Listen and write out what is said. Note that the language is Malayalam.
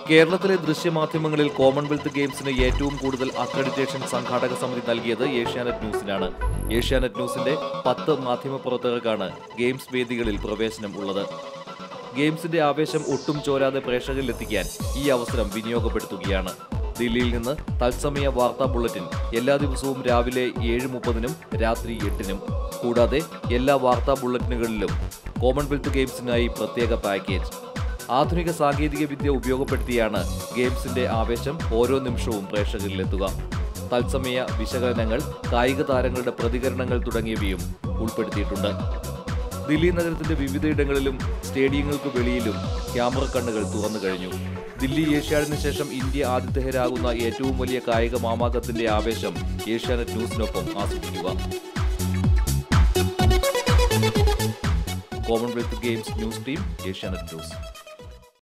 കേരളത്തിലെ ദൃശ്യമാധ്യമങ്ങളിൽ കോമൺവെൽത്ത് ഗെയിംസിന് ഏറ്റവും കൂടുതൽ അക്രഡിറ്റേഷൻ സംഘാടക സമിതി നൽകിയത് ഏഷ്യാനെറ്റ് ന്യൂസിനാണ് ഏഷ്യാനെറ്റ് ന്യൂസിന്റെ പത്ത് മാധ്യമപ്രവർത്തകർക്കാണ് ഗെയിംസ് വേദികളിൽ പ്രവേശനം ഉള്ളത് ഗെയിംസിന്റെ ആവേശം ഒട്ടും ചോരാതെ പ്രേക്ഷകരിലെത്തിക്കാൻ ഈ അവസരം വിനിയോഗപ്പെടുത്തുകയാണ് ദില്ലിയിൽ നിന്ന് തത്സമയ വാർത്താ ബുള്ളറ്റിൻ എല്ലാ ദിവസവും രാവിലെ ഏഴ് മുപ്പതിനും രാത്രി എട്ടിനും കൂടാതെ എല്ലാ വാർത്താ ബുള്ളറ്റിനുകളിലും കോമൺവെൽത്ത് ഗെയിംസിനായി പ്രത്യേക പാക്കേജ് ആധുനിക സാങ്കേതിക വിദ്യ ഉപയോഗപ്പെടുത്തിയാണ് ഗെയിംസിന്റെ ആവേശം ഓരോ നിമിഷവും പ്രേക്ഷകരിലെത്തുക തത്സമയ വിശകലനങ്ങൾ കായിക താരങ്ങളുടെ പ്രതികരണങ്ങൾ തുടങ്ങിയവയും ഉൾപ്പെടുത്തിയിട്ടുണ്ട് ദില്ലി നഗരത്തിന്റെ വിവിധയിടങ്ങളിലും സ്റ്റേഡിയങ്ങൾക്ക് വെളിയിലും ക്യാമറ കണ്ണുകൾ തുറന്നു കഴിഞ്ഞു ദില്ലി ഏഷ്യാഡിന് ശേഷം ഇന്ത്യ ആതിഥേയരാകുന്ന ഏറ്റവും വലിയ കായിക മാമാകത്തിന്റെ ആവേശം ഏഷ്യാനെറ്റ് ന്യൂസിനൊപ്പം ആസ്വദിക്കുക Commonwealth games news team Asianet news